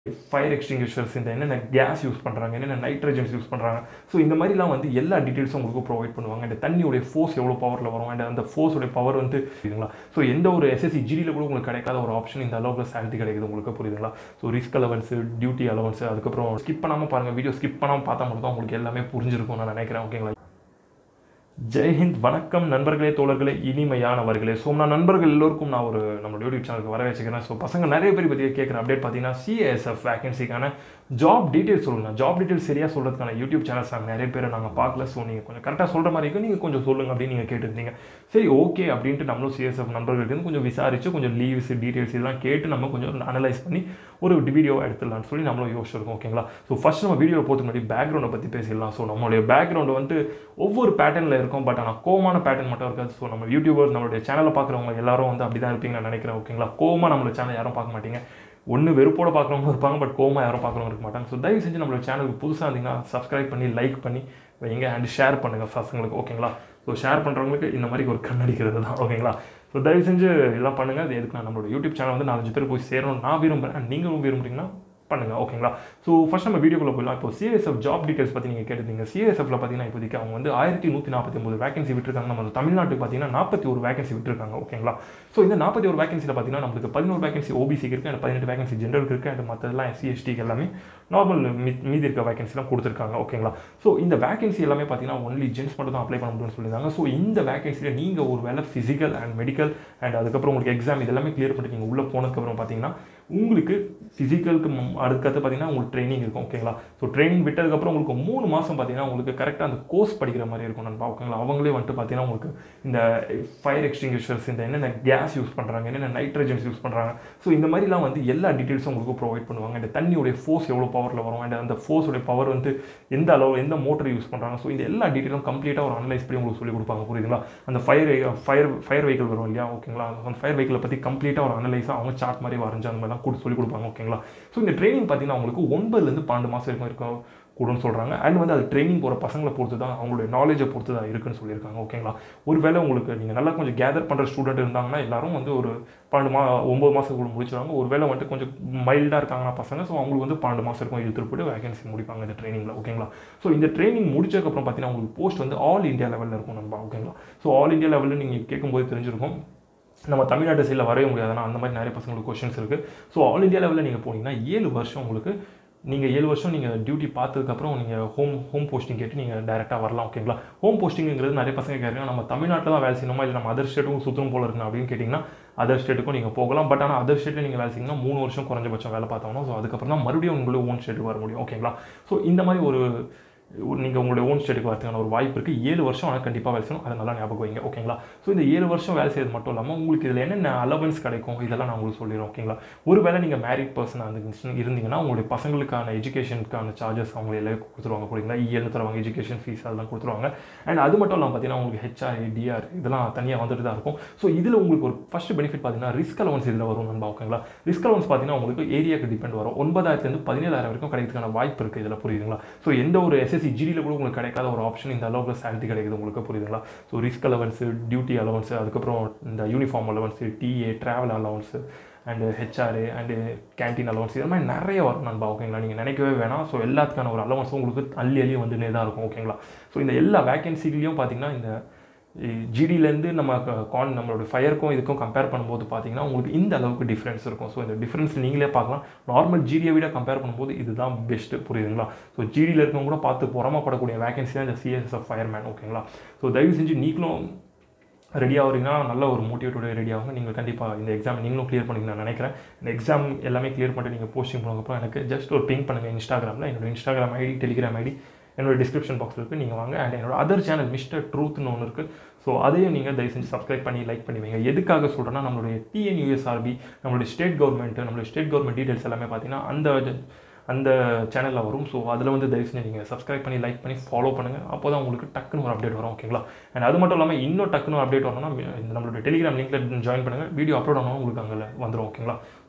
fire எக்ஸ்டிங்விஷர்ஸ் இந்த என்னென்ன case use பண்ணுறாங்க என்னென்ன நைட்ரஜன்ஸ் யூஸ் பண்ணுறாங்க ஸோ இந்த மாதிரிலாம் வந்து எல்லா டீட்டெயில்ஸும் உங்களுக்கு ப்ரொவைட் பண்ணுவாங்க அந்த தண்ணியோடைய ஃபோர்ஸ் எவ்வளோ பவரில் வரும் அண்ட் அந்த ஃபோர்ஸோடைய பவர் வந்து புரியுதுங்களா ஸோ எந்த ஒரு எஸ்எஸ்சி ஜிடியில் கூட உங்களுக்கு கிடைக்காத ஒரு ஆப்ஷன் இந்த அளவுக்கு சேலரி கிடைக்குது உங்களுக்கு புரியுதுங்களா so risk allowance duty allowance அதுக்கப்புறம் ஸ்கிப் பண்ணாமல் பாருங்கள் வீடியோ ஸ்கிப் பண்ணாமல் பார்த்தா மட்டும் தான் உங்களுக்கு எல்லாமே புரிஞ்சிருக்கும் நான் நினைக்கிறேன் ஓகேங்களா ஜெய்ஹிந்த் வணக்கம் நண்பர்களே தோழர்களே இனிமையானவர்களே ஸோ நான் நண்பர்கள் எல்லோருக்கும் நான் ஒரு நம்மளோட யூடியூப் சேனலுக்கு வர வச்சுக்கிறேன் ஸோ பசங்க நிறைய பேர் பற்றி கேட்குற அப்டேட் பார்த்தீங்கன்னா சிஎஸ்எஃப் வேகன்சிக்கான ஜாப் டீட்டெயில்ஸ் சொல்லுங்கள் ஜாப் டீட்டெயில்ஸ் சரியாக சொல்கிறதுக்கான யூடியூப் சேனல்ஸ் நாங்கள் நிறைய பேரை நாங்கள் பார்க்கல ஸோ நீங்கள் கொஞ்சம் கரெக்டாக சொல்கிற மாதிரி இருக்கும் நீங்கள் கொஞ்சம் சொல்லுங்கள் அப்படின்னு நீங்கள் கேட்டிருந்தீங்க சரி ஓகே அப்படின்ட்டு நம்மளும் சிஎஸ்எஃப் நண்பர்கள்ட்ட இருந்து கொஞ்சம் விசாரிச்சு கொஞ்சம் லீவ்ஸ் டீட்டெயில்ஸ் இதெல்லாம் கேட்டு நம்ம கொஞ்சம் அனலைஸ் பண்ணி ஒரு வீடியோ எடுத்துடலாம்னு சொல்லி நம்மளும் யோசிச்சிருக்கோம் ஓகேங்களா ஸோ ஃபஸ்ட் நம்ம வீடியோ போகிறதுக்கு முன்னாடி பேக்ரவுண்டை பற்றி பேசிடலாம் ஸோ நம்மளுடைய பேக்ரவுண்டு வந்து ஒவ்வொரு பேட்டர்னில் இருக்கும் பட் ஆனால் கோமான பேட்டர்ன் மட்டும் இருக்காது ஸோ நம்ம யூடியூபர்ஸ் நம்மளுடைய சேனலை பார்க்குறவங்க எல்லாரும் வந்து அப்படி தான் இருப்பீங்க நான் நினைக்கிறேன் ஓகேங்களா கோமா நம்மளோட சேனல் யாரும் பார்க்க மாட்டீங்க ஒன்று வெறுப்போட பார்க்குறவங்க இருப்பாங்க பட் கோமா யாரும் பார்க்குறவங்க இருக்க மாட்டாங்க ஸோ தயவு செஞ்சு நம்மளோட சேனலுக்கு புதுசாக இருந்தீங்கன்னா சப்ஸ்கிரைப் பண்ணி லைக் பண்ணி வைங்க அண்ட் ஷேர் பண்ணுங்கள் பசங்களுக்கு ஓகேங்களா ஸோ ஷேர் பண்ணுறவங்களுக்கு இந்த மாதிரி ஒரு கண்ணடிக்கிறது தான் ஓகேங்களா ஸோ தயவு செஞ்சு இதெல்லாம் பண்ணுங்கள் அது எதுக்கு நான் நம்மளோட யூடியூப் சேனல் வந்து நாலஞ்சு பேர் போய் சேரணும் நான் விரும்புகிறேன் நீங்களும் விரும்புறீங்கன்னா பண்ணுங்க ஓகேங்களா ஸோ ஃபர்ஸ்ட் நம்ம வீடியோக்குள்ள போயிடலாம் இப்போ சிஎஸ்எஃப் ஜாப் டீடைல்ஸ் பற்றி நீங்கள் கேட்டிருந்தீங்க சிஎஸ்எஃப்ல பார்த்தீங்கன்னா இப்போதைக்கு அவங்க வந்து ஆயிரத்தி நூற்றி நாற்பத்தி ஒன்பது வேகன்சி விட்டுருக்காங்க நம்ம தமிழ்நாட்டுக்கு பார்த்தீங்கன்னா நாற்பத்தி ஒரு வேகன்சி விட்டுருக்காங்க ஓகேங்களா ஸோ இந்த நாற்பத்தி ஒரு வேகன்சியில் பார்த்தீங்கன்னா நம்மளுக்கு பதினோரு வேகன்சி ஓபிசிக்கு இருக்குது அண்ட் பதினெட்டு வேகன்சி ஜென்ரலுக்கு இருக்குது அண்ட் மற்றதெல்லாம் எஸ்சி எஸ்டிக்கு எல்லாமே நார்மல் மீதி இருக்க வேகன்சிலாம் கொடுத்துருக்காங்க ஓகேங்களா ஸோ இந்த வேகன்சி எல்லாமே பார்த்தீங்கன்னா ஒன்லி ஜென்ஸ் மட்டும் தான் அப்ளை பண்ண முடியும்னு சொல்லியிருந்தாங்க ஸோ இந்த வேகன்சியில் நீங்கள் ஒரு வேலை ஃபிசிக்கல் அண்ட் மெடிக்கல் அண்ட் அதுக்கப்புறம் உங்களுக்கு எக்ஸாம் இதெல்லாமே கிளியர் பண்ணிட்டு நீங்கள் உள்ளே போனதுக்கப்புறம் பார்த்தீங்கன்னா உங்களுக்கு ஃபிசிக்கலுக்கு அடுத்தது பார்த்தீங்கன்னா உங்களுக்கு ட்ரைனிங் இருக்கும் ஓகேங்களா ஸோ ட்ரைனிங் விட்டதுக்கப்புறம் உங்களுக்கு மூணு மாதம் பார்த்தீங்கன்னா உங்களுக்கு கரெக்டாக அந்த கோர்ஸ் படிக்கிற மாதிரி இருக்கும் நண்பா ஓகேங்களா அவங்களே வந்துட்டு பார்த்தீங்கன்னா உங்களுக்கு இந்த ஃபயர் எக்ஸ்டிங்விஷர்ஸ் இந்த என்னென்ன கேஸ் யூஸ் பண்ணுறாங்க என்னென்ன நைட்ரஜன்ஸ் யூஸ் பண்ணுறாங்க ஸோ இந்த மாதிரிலாம் வந்து எல்லா டீட்டெயில்ஸும் உங்களுக்கு ப்ரொவைட் பண்ணுவாங்க அந்த தண்ணியோடைய ஃபோர்ஸ் எவ்வளோ பவரில் வரும் அண்ட் அந்த ஃபோர்ஸோடைய பவர் வந்து எந்த அளவு எந்த மோட்டர் யூஸ் பண்ணுறாங்க ஸோ இந்த எல்லா டீட்டெயிலும் கம்ப்ளீட்டாக ஒரு அனலைஸ் பண்ணி உங்களுக்கு சொல்லி கொடுப்பாங்க புரியுதுங்களா அந்த ஃபயர் ஃபயர் ஃபயர் வெஹிக்கிள் வரும் இல்லையா ஓகேங்களா அந்த ஃபயர் வெஹிக்கிளை பற்றி கம்ப்ளீட்டாக ஒரு அனலைஸாக அவங்க சார்ட் மாதிரி வரைஞ்சு அந்த மாதிரிலாம் கூட சொல்லி கொடுப்பாங்க ஓகேங்களா ஸோ இந்த ட்ரைனிங் பார்த்தீங்கன்னா உங்களுக்கு ஒன்பதுலேருந்து பன்னெண்டு மாதம் வரைக்கும் இருக்கும் கூடுன்னு சொல்கிறாங்க அண்ட் வந்து அது ட்ரைனிங் போகிற பசங்களை பொறுத்து தான் அவங்களுடைய நாலேஜை பொறுத்து தான் இருக்குன்னு சொல்லியிருக்காங்க ஓகேங்களா ஒருவேளை உங்களுக்கு நீங்கள் நல்லா கொஞ்சம் கேதர் பண்ணுற ஸ்டூடெண்ட் இருந்தாங்கன்னா எல்லாரும் வந்து ஒரு பன்னெண்டு மா ஒம்பது மாதத்துக்குள்ள முடிச்சிருவாங்க ஒருவேளை வந்துட்டு கொஞ்சம் மைல்டாக இருக்காங்கன்னா பசங்க ஸோ அவங்களுக்கு வந்து பன்னெண்டு மாதம் இருக்கும் இழுத்துட்டு போய்ட்டு வேகன்சி முடிப்பாங்க இந்த ட்ரைனிங்கில் ஓகேங்களா ஸோ இந்த ட்ரைனிங் முடிச்சதுக்கப்புறம் பார்த்தீங்கன்னா உங்களுக்கு போஸ்ட் வந்து ஆல் இந்தியா லெவலில் இருக்கும் நம்ம ஓகேங்களா ஸோ ஆல் இந்தியா லெவலில் நீங்கள் கேட்கும்போது தெரிஞ்சிருக்கும் நம்ம தமிழ்நாட்டு சைடில் வரவே முடியாதுன்னா அந்த மாதிரி நிறைய பசங்களுக்கு கொஷின்ஸ் இருக்குது ஸோ ஆல் இந்தியா லெவலில் நீங்கள் போனீங்கன்னா ஏழு வருஷம் உங்களுக்கு நீங்கள் ஏழு வருஷம் நீங்கள் டியூட்டி பார்த்ததுக்கப்புறம் நீங்கள் ஹோம் ஹோம் போஸ்டிங் கேட்டு நீங்கள் டேரெக்டாக வரலாம் ஓகேங்களா ஹோம் போஸ்டிங்கிறது நிறைய பசங்க கேட்குறாங்க நம்ம தமிழ்நாட்டில் தான் வேலை செய்யணுமா இல்லை நம்ம அதர் ஸ்டேட்டுக்கும் சுத்தணும் போல இருக்கணும் அப்படின்னு கேட்டிங்கன்னா அதர் ஸ்டேட்டுக்கும் நீங்கள் போகலாம் பட் ஆனால் அதர் ஸ்டேட்டில் நீங்கள் வேலை செய்யணும்னா மூணு வருஷம் குறைஞ்சபட்சம் வேலை பார்த்தோம்னா ஸோ அதுக்கப்புறம் தான் மறுபடியும் உங்களுக்கு ஓன் ஸ்டேட்டுக்கு வர முடியும் ஓகேங்களா ஸோ இந்த மாதிரி ஒரு நீங்கள் உங்களுடைய ஓன் ஸ்டேட்டுக்கு வரதுக்கான ஒரு வாய்ப்பு இருக்குது ஏழு வருஷம் ஆனால் கண்டிப்பாக வேலை செய்யணும் அதை நல்லா ஞாபகம் வைங்க ஓகேங்களா ஸோ இந்த ஏழு வருஷம் வேலை செய்யறது மட்டும் இல்லாமல் உங்களுக்கு இதில் என்னென்ன அலவன்ஸ் கிடைக்கும் இதெல்லாம் நான் உங்களுக்கு சொல்லிடுறேன் ஓகேங்களா ஒருவேளை நீங்கள் மேரிட் பர்சனாக இருந்து இருந்தீங்கன்னா உங்களுடைய பசங்களுக்கான எஜுகேஷனுக்கான சார்ஜஸ் அவங்க எல்லாம் கொடுத்துருவாங்க புரியுங்களா இஎல்னு தருவாங்க எஜுகேஷன் ஃபீஸ் அதெல்லாம் கொடுத்துருவாங்க அண்ட் அது மட்டும் இல்லாமல் பார்த்தீங்கன்னா உங்களுக்கு ஹெச்ஆர்ஏ டிஆர் இதெல்லாம் தனியாக வந்துட்டு தான் இருக்கும் ஸோ இதில் உங்களுக்கு ஒரு ஃபஸ்ட் பெனிஃபிட் பார்த்தீங்கன்னா ரிஸ்க் அலவன்ஸ் இதில் வரும் நண்பா ஓகேங்களா ரிஸ்க் அலவன்ஸ் பார்த்தீங்கன்னா உங்களுக்கு ஏரியாவுக்கு டிபெண்ட் வரும் ஒன்பதாயிரத்துலேருந்து பதினேழாயிரம் வரைக்கும் கிடைக்கிறதுக்கான வாய்ப்பு இருக்குது இதில் புரியுதுங்களா ஸோ எந்த ஒரு எஸ்எஸ்சி ஜிடியில் கூட உங்களுக்கு கிடைக்காத ஒரு ஆப்ஷன் இந்த அளவுக்கு சேலரி கிடைக்குது உங்களுக்கு புரியுதுங்களா so risk allowance duty allowance அதுக்கப்புறம் இந்த uniform allowance DA travel allowance and HRA and canteen allowance இது மாதிரி நிறைய வரும் நண்பா ஓகேங்களா நீங்கள் நினைக்கவே வேணாம் ஸோ எல்லாத்துக்கான ஒரு அலவன்ஸும் உங்களுக்கு அள்ளி அள்ளி வந்துனே தான் இருக்கும் ஓகேங்களா ஸோ இந்த எல்லா வேகன்சிலையும் பார்த்தீங்கன்னா இந்த ஜிடிலேருந்து நம்ம கான் நம்மளோட ஃபயருக்கும் இதுக்கும் கம்பேர் பண்ணும்போது பார்த்தீங்கன்னா உங்களுக்கு இந்த அளவுக்கு டிஃப்ரென்ஸ் இருக்கும் ஸோ இந்த டிஃப்ரென்ஸ் நீங்களே பார்க்கலாம் நார்மல் ஜிடியை விட கம்பேர் பண்ணும்போது இதுதான் பெஸ்ட்டு புரியுதுங்களா ஸோ ஜிடியில் இருக்கவங்க கூட பார்த்து புறமப்படக்கூடிய வேகன்சி தான் இந்த சிஎஸ்எஃப் ஃபயர்மேன் ஓகேங்களா ஸோ தயவு செஞ்சு நீங்களும் ரெடி ஆகிறீங்கன்னா நல்ல ஒரு மோட்டிவேட்டோட ரெடி ஆகும் நீங்கள் கண்டிப்பாக இந்த எக்ஸாம் நீங்களும் கிளியர் பண்ணிங்க நான் நினைக்கிறேன் இந்த எக்ஸாம் எல்லாமே கிளியர் பண்ணிட்டு நீங்கள் போஸ்டிங் போனதுக்கப்புறம் எனக்கு ஜஸ்ட் ஒரு பிங்க் பண்ணுங்கள் இன்ஸ்டாகிராமில் என்னோட இன்ஸ்டாகிராம் ஐடி டெலிகிராம் ஐடி என்னோட டிஸ்கிரிப்ஷன் பாக்ஸ் இருக்குது நீங்கள் வாங்க அண்ட் என்னோட அதர் சேனல் மிஸ்டர் ட்ரூத்னு ஒன்று இருக்குது ஸோ அதையும் நீங்கள் தயவு செஞ்சு சப்ஸ்கிரைப் பண்ணி லைக் பண்ணி வைங்க எதுக்காக சொல்கிறேன்னா நம்மளுடைய டிஎன்யூஎஸ்ஆர்பி நம்மளுடைய ஸ்டேட் கவர்மெண்ட் நம்மளுடைய ஸ்டேட் கவர்மெண்ட் டீடைல்ஸ் எல்லாமே பார்த்தீங்கன்னா அந்த அந்த சேனலில் வரும் ஸோ அதில் வந்து தயவு செஞ்சு நீங்கள் சப்ஸ்கிரைப் பண்ணி லைக் பண்ணி ஃபாலோ பண்ணுங்கள் அப்போ தான் உங்களுக்கு டக்குன்னு ஒரு அப்டேட் வரும் ஓகேங்களா அண்ட் அது மட்டும் இல்லாமல் இன்னும் டக்குன்னு ஒரு அப்டேட் வரணும்னா இந்த நம்மளுடைய டெலிகிராம் லிங்க்கில் ஜாயின் பண்ணுங்கள் வீடியோ அப்லோட் ஆனாலும் உங்களுக்கு அங்கே வந்துடும் ஓகேங்களா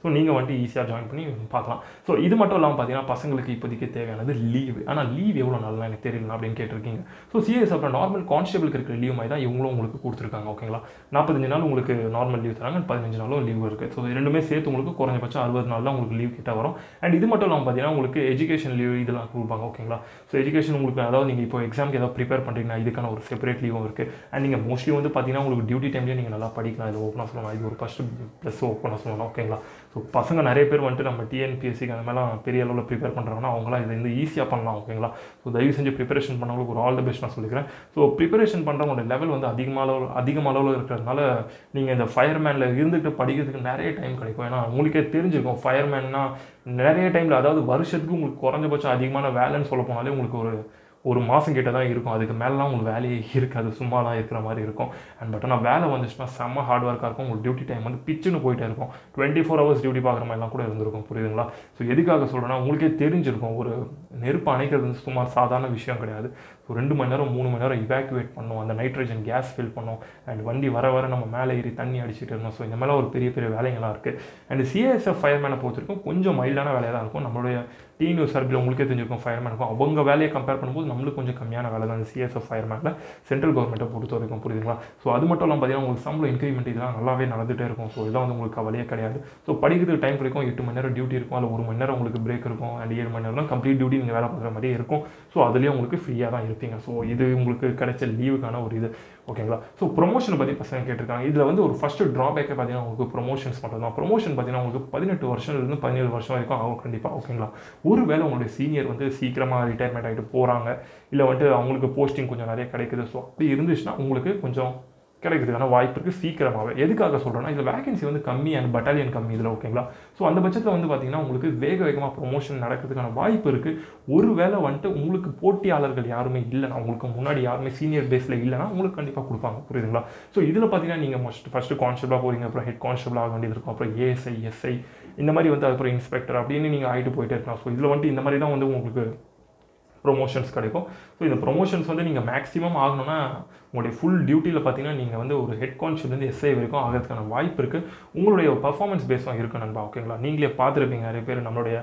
ஸோ நீங்கள் வந்துட்டு ஈஸியாக ஜாயின் பண்ணி பார்க்கலாம் ஸோ இது மட்டும் இல்லாமல் பார்த்தீங்கன்னா பசங்களுக்கு இப்போதைக்கு தேவையானது லீவ் ஆனால் லீவ் எவ்வளோ நல்லா எனக்கு தெரியல அப்படின்னு கேட்டிருக்கீங்க ஸோ சிஎஸ் அப்புறம் நார்மல் கான்ஸ்டபிளுக்கு இருக்கிற லீவ் மாதிரி தான் இவங்களும் உங்களுக்கு கொடுத்துருக்காங்க ஓகேங்களா நாற்பத்தஞ்சு நாள் உங்களுக்கு நார்மல் லீவ் தராங்க பதினஞ்சு நாளும் லீவ் இருக்குது ஸோ ரெண்டுமே சேர்த்து உங்களுக்கு குறைஞ்சபட்சம் அறுபது நாள் தான் உங்களுக்கு லீவ் கிட்ட வரும் அண்ட் இது மட்டும் இல்லாமல் பார்த்தீங்கன்னா உங்களுக்கு எஜுகேஷன் லீவ் இதெல்லாம் கொடுப்பாங்க ஓகேங்களா ஸோ எஜுகேஷன் உங்களுக்கு அதாவது நீங்கள் இப்போ எக்ஸாமுக்கு ஏதாவது ப்ரிப்பேர் பண்ணுறீங்கன்னா இதுக்கான ஒரு செப்பரேட் லீவும் இருக்குது அண்ட் நீங்கள் மோஸ்ட்லி வந்து பார்த்தீங்கன்னா உங்களுக்கு டியூட்டி டைம்லேயே நீங்கள் நல்லா படிக்கலாம் இது ஓப்பனாக சொல்லலாம் இது ஒரு ஃபஸ்ட்டு ப்ளஸ் ஓப்பனாக சொல்லலாம் ஓகேங்களா ஸோ பசங்க நிறைய பேர் வந்துட்டு நம்ம டிஎன்பிஎஸ்சிக்கு அந்த மாதிரிலாம் பெரிய அளவில் ப்ரிப்பேர் பண்ணுறாங்கன்னா அவங்களாம் இதை வந்து ஈஸியாக பண்ணலாம் ஓகேங்களா ஸோ தயவு செஞ்சு ப்ரிப்பரேஷன் பண்ணவங்களுக்கு ஒரு ஆல் த பெஸ்ட் நான் சொல்லிக்கிறேன் ஸோ ப்ரிப்பரேஷன் பண்ணுறவங்களோட லெவல் வந்து அதிகமாக அளவு அதிகமாக அளவில் இருக்கிறதுனால நீங்கள் இந்த ஃபயர்மேனில் இருந்துட்டு படிக்கிறதுக்கு நிறைய டைம் கிடைக்கும் ஏன்னா உங்களுக்கே தெரிஞ்சிருக்கும் ஃபயர்மேன்னா நிறைய டைமில் அதாவது வருஷத்துக்கு உங்களுக்கு குறைஞ்சபட்சம் அதிகமான வேலைன்னு சொல்ல போனாலே உங்களுக்கு ஒரு ஒரு மாதம் கிட்ட தான் இருக்கும் அதுக்கு மேலாம் உங்களுக்கு வேலையே இருக்காது சும்மா தான் இருக்கிற மாதிரி இருக்கும் அண்ட் பட் ஆனால் வேலை வந்துச்சுன்னா செம்ம ஹார்ட் ஒர்க்காக இருக்கும் உங்களுக்கு டியூட்டி டைம் வந்து பிச்சுன்னு போயிட்டே இருக்கும் டுவெண்ட்டி ஃபோர் ஹவர்ஸ் டியூட்டி பார்க்குற மாதிரிலாம் கூட இருந்திருக்கும் புரியுதுங்களா ஸோ எதுக்காக சொல்கிறேன்னா உங்களுக்கே தெரிஞ்சிருக்கும் ஒரு நெருப்பு அணைக்கிறது வந்து சுமார் சாதாரண விஷயம் கிடையாது ஸோ ரெண்டு மணி நேரம் மூணு மணி நேரம் இவாக்குவேட் பண்ணோம் அந்த நைட்ரஜன் கேஸ் ஃபில் பண்ணோம் அண்ட் வண்டி வர வர நம்ம மேலே ஏறி தண்ணி அடிச்சிட்டு இருந்தோம் ஸோ இந்த மாதிரிலாம் ஒரு பெரிய பெரிய வேலைங்கள்லாம் இருக்குது அண்ட் சிஎஸ்எஃப் ஃபயர்மேனை பொறுத்த வரைக்கும் கொஞ்சம் மைல்டான வேலையாக தான் இருக்கும் நம்மளுடைய டி நியூஸ் சர்க்கிள் உங்களுக்கே தெரிஞ்சிருக்கும் ஃபயர்மேனுக்கும் அவங்க வேலையை கம்பேர் பண்ணும்போது நம்மளுக்கு கொஞ்சம் கம்மியான வேலை தான் சிஎஸ்எஃப் ஃபயர்மேனில் சென்ட்ரல் கவர்மெண்ட்டை பொறுத்த வரைக்கும் புரியுதுங்களா ஸோ அது மட்டும் இல்லாமல் பார்த்தீங்கன்னா உங்களுக்கு சம்பளம் இன்க்ரிமெண்ட் இதெல்லாம் நல்லாவே நடந்துகிட்டே இருக்கும் ஸோ இதெல்லாம் வந்து உங்களுக்கு கவலையே கிடையாது ஸோ படிக்கிறதுக்கு டைம் கிடைக்கும் எட்டு மணி நேரம் டியூட்டி இருக்கும் அதில் ஒரு மணி நேரம் உங்களுக்கு பிரேக் இருக்கும் அண்ட் ஏழு மணி நேரம் கம்ப்ளீட் டியூட்டி நீங்கள் வேலை பார்க்குற மாதிரியே இருக்கும் ஸோ அதுலேயே உங்களுக்கு ஃப்ரீயாக தான் இருப்பீங்க ஸோ இது உங்களுக்கு கிடைச்ச லீவுக்கான ஒரு இது ஓகேங்களா ஸோ ப்ரொமோஷன் பற்றி பசங்க கேட்டிருக்காங்க இதில் வந்து ஒரு ஃபஸ்ட்டு ட்ராபேக்கே பார்த்தீங்கன்னா உங்களுக்கு ப்ரொமோஷன்ஸ் மட்டும் தான் ப்ரொமோஷன் பார்த்தீங்கன்னா உங்களுக்கு பதினெட்டு வருஷம்லேருந்து பதினேழு வருஷம் வரைக்கும் ஆகும் கண்டிப்பாக ஓகேங்களா ஒருவேளை உங்களுடைய சீனியர் வந்து சீக்கிரமாக ரிட்டையர்மெண்ட் ஆகிட்டு போகிறாங்க இல்லை வந்துட்டு அவங்களுக்கு போஸ்டிங் கொஞ்சம் நிறைய கிடைக்குது ஸோ அப்படி இருந்துச்சுன்னா உங்களுக்கு கொஞ்சம் கிடைக்கிறதுக்கான வாய்ப்பு இருக்குது சீக்கிரமாகவே எதுக்காக சொல்கிறேன்னா இதில் வேகன்சி வந்து கம்மி அண்ட் பட்டாலியன் கம்மி இதில் ஓகேங்களா ஸோ அந்த பட்சத்தில் வந்து பார்த்தீங்கன்னா உங்களுக்கு வேக வேகமாக ப்ரொமோஷன் நடக்கிறதுக்கான வாய்ப்பு இருக்குது ஒருவேளை வந்துட்டு உங்களுக்கு போட்டியாளர்கள் யாருமே இல்லைனா உங்களுக்கு முன்னாடி யாருமே சீனியர் பேஸில் இல்லைனா உங்களுக்கு கண்டிப்பாக கொடுப்பாங்க புரியுதுங்களா ஸோ இதில் பார்த்தீங்கன்னா நீங்கள் ஃபஸ்ட் ஃபஸ்ட்டு கான்ஸ்டபிளாக போகிறீங்க அப்புறம் ஹெட் கான்ஸ்டபிள் ஆக வேண்டியது இருக்கும் அப்புறம் ஏஎஸ்ஐ எஸ்ஐ இந்த மாதிரி வந்து அப்புறம் இன்ஸ்பெக்டர் அப்படின்னு நீங்கள் ஆகிட்டு போயிட்டே இருக்கலாம் ஸோ இதில் வந்துட்டு இந்த மாதிரி தான் வந்து உங்களுக்கு ப்ரொமோஷன்ஸ் கிடைக்கும் ஸோ இந்த ப்ரொமோஷன்ஸ் வந்து நீங்கள் மேக்ஸிமம் ஆகணும்னா உங்களுடைய ஃபுல் டியூட்டியில் பார்த்தீங்கன்னா நீங்கள் வந்து ஒரு ஹெட் கான்ஷியலேருந்து எஸ்ஐ வரைக்கும் ஆகிறதுக்கான வாய்ப்பு இருக்குது உங்களுடைய பர்ஃபார்மன்ஸ் பேஸும் இருக்குது நண்பா ஓகேங்களா நீங்களே பார்த்துருப்பீங்க நிறைய பேர் நம்மளுடைய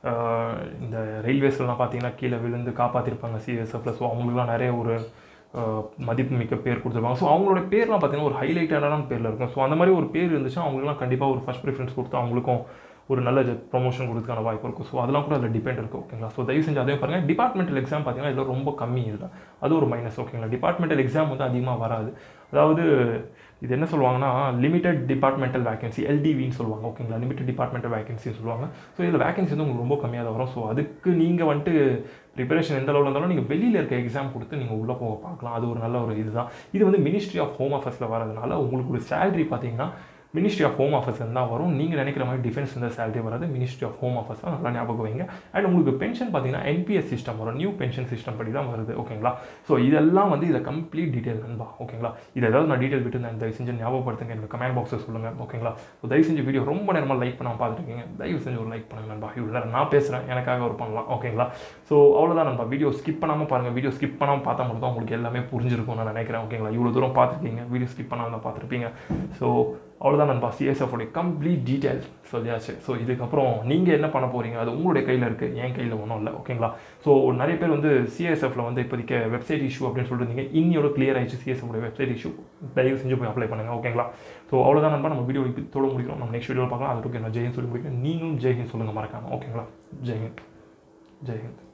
இந்த ரயில்வேஸ்லாம் பார்த்தீங்கன்னா கீழே விழுந்து காப்பாற்றிருப்பாங்க சிஎஸ்எஃப்ல ஸோ அவங்களுக்குலாம் நிறைய ஒரு மதிப்புமிக்க பேர் கொடுத்துருப்பாங்க ஸோ அவங்களோட பேர்லாம் பார்த்தீங்கன்னா ஒரு ஹைலைட்டடான பேரில் இருக்கும் ஸோ அந்த மாதிரி ஒரு பேர் இருந்துச்சுன்னா அவங்களுக்குலாம் கண்டிப்பாக ஒரு ஃபஸ்ட் ப்ரிஃபரன்ஸ் கொடுத்து அவங்களுக்கும் ஒரு நல்ல ப்ரொமோஷன் கொடுக்கறதுக்கான வாய்ப்பு இருக்கும் ஸோ அதெல்லாம் கூட அதில் டிபெண்ட் இருக்குது ஓகேங்களா ஸோ தயவு செஞ்சு அதே பாருங்கள் டிபார்ட்மெண்டல் எக்ஸாம் பார்த்தீங்கன்னா இதில் ரொம்ப கம்மி இதில் அது ஒரு மைனஸ் ஓகேங்களா டிபார்ட்மெண்டல் எக்ஸாம் வந்து அதிகமாக வராது அதாவது இது என்ன சொல்லுவாங்கன்னா லிமிடெட் டிபார்ட்மெண்டல் வேகன்சி எல்டிவின்னு சொல்லுவாங்க ஓகேங்களா லிமிடெட் டிபார்ட்மெண்டல் வேகன்சின்னு சொல்லுவாங்க ஸோ இதில் வேகன்சி வந்து உங்களுக்கு ரொம்ப கம்மியாக தான் வரும் ஸோ அதுக்கு நீங்கள் வந்துட்டு ப்ரிப்பரேஷன் எந்த அளவில் இருந்தாலும் நீங்கள் வெளியில் இருக்க எக்ஸாம் கொடுத்து நீங்கள் உள்ளே போக பார்க்கலாம் அது ஒரு நல்ல ஒரு இதுதான் இது வந்து மினிஸ்ட்ரி ஆஃப் ஹோம் அஃபேர்ஸில் வரதுனால உங்களுக்கு ஒரு சேலரி பார்த்தீங்கன்னா மினிஸ்ட்ரி ஆஃப் ஹோம் ஆஃபீஸ் தான் வரும் நீங்கள் நினைக்கிற மாதிரி டிஃபென்ஸ் இந்த சேலரி வராது மினிஸ்ட்ரி ஆஃப் ஹோம் ஆஃபீஸ் தான் நல்லா ஞாபகம் வைங்க அண்ட் உங்களுக்கு பென்ஷன் பார்த்தீங்கன்னா என்பிஎஸ் சிஸ்டம் வரும் நியூ பென்ஷன் சிஸ்டம் படி தான் வருது ஓகேங்களா ஸோ இதெல்லாம் வந்து இதை கம்ப்ளீட் டீட்டெயில் நண்பா ஓகேங்களா இது ஏதாவது நான் டீட்டெயில் விட்டு நான் தயவு செஞ்சு ஞாபகப்படுத்துங்க எனக்கு கமெண்ட் பாக்ஸில் சொல்லுங்கள் ஓகேங்களா ஸோ தயவு செஞ்சு வீடியோ ரொம்ப நேரமாக லைக் பண்ணாமல் பார்த்துருக்கீங்க தயவு செஞ்சு ஒரு லைக் பண்ணுங்க நண்பா இவ்வளோ நேரம் நான் பேசுகிறேன் எனக்காக ஒரு பண்ணலாம் ஓகேங்களா ஸோ அவ்வளோதான் நண்பா வீடியோ ஸ்கிப் பண்ணாமல் பாருங்கள் வீடியோ ஸ்கிப் பண்ணாமல் பார்த்தா மட்டும் தான் உங்களுக்கு எல்லாமே புரிஞ்சிருக்கும் நான் நினைக்கிறேன் ஓகேங்களா இவ்வளோ தூரம் பார்த்துருக்கீங்க வீடியோ ஸ்கிப் பண்ணாமல் தான் பார்த்துருப்பீங்க ஸோ அவ்வளோதான் நண்பா சிஎஸ்எஃப் உடைய கம்ப்ளீட் டீட்டெயில்ஸ் சொல்லியாச்சு ஸோ இதுக்கப்புறம் நீங்கள் என்ன பண்ண போகிறீங்க அது உங்களுடைய கையில் இருக்குது என் கையில் ஒன்றும் இல்லை ஓகேங்களா ஸோ நிறைய பேர் வந்து சிஎஸ்எஃப்ல வந்து இப்போதைக்கு வெப்சைட் இஷ்யூ அப்படின்னு சொல்லிட்டு இருந்தீங்க இன்னியோட கிளியர் ஆயிடுச்சு சிஎஸ்எஃப் உடைய வெப்சைட் இஷ்யூ தயவு செஞ்சு போய் அப்ளை பண்ணுங்கள் ஓகேங்களா ஸோ அவ்வளோதான் நண்பா நம்ம வீடியோ இதோட முடிக்கிறோம் நம்ம நெக்ஸ்ட் வீடியோவில் பார்க்கலாம் அதுக்கு நான் ஜெயின் சொல்லி முடிக்கிறேன் நீங்களும் ஜெய்ஹிந்த் சொல்லுங்கள் மறக்காமல் ஓகேங்களா ஜெய்ஹிந்த் ஜெய்ஹிந்த்